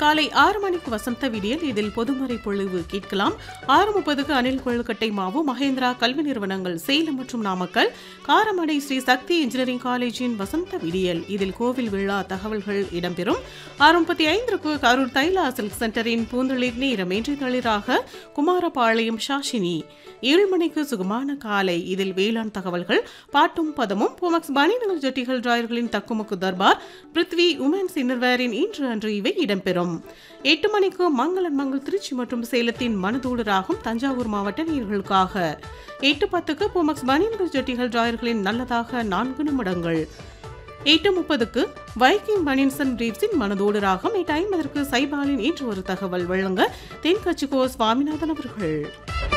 காலை ஆறு மணிக்கு வசந்த விடியல் இதில் பொதுமறை பொழிவு கேட்கலாம் ஆறு முப்பதுக்கு அனில் கொழுக்கட்டை மாவு மகேந்திரா கல்வி நிறுவனங்கள் சேலம் மற்றும் நாமக்கல் காரமடை ஸ்ரீ சக்தி இன்ஜினியரிங் காலேஜின் வசந்த விடியல் இதில் கோவில் விழா தகவல்கள் இடம்பெறும் ஆறு முப்பத்தி ஐந்திற்கு கரூர் தைலா சில்க் சென்டரின் பூந்தளிர் நேரம் இன்றைய தளிராக குமாரபாளையம் ஷாஷினி ஏழு மணிக்கு சுகமான காலை இதில் வேளாண் தகவல்கள் பாட்டும் பதமும் போமக்ஸ் பனிநகர் ஜட்டிகள் டிராயர்களின் தக்குமுக்கு தர்பார் பிருத்வி உமன்ஸ் இன்னர்வேரின் இன்று அன்று இவை இடம்பெறும் எட்டு மணிக்கு மங்களன் மங்கள் திருச்சி மற்றும் சேலத்தின் மனதோடு ராகம் தஞ்சாவூர் மாவட்ட நீர்களுக்காக எட்டு பத்துக்கு போமக்ஸ் பனிநகர் ஜட்டிகள் டிராயர்களின் நல்லதாக நான்கு நிமிடங்கள் எட்டு முப்பதுக்கு வைக்கிங் பனின்சன் ரீவ்ஸின் மனதோடு ராகம் எட்டு ஐம்பதற்கு சைபாலின் இன்று ஒரு தகவல் வழங்க தென்கட்சிக்கோ சுவாமிநாதன் அவர்கள்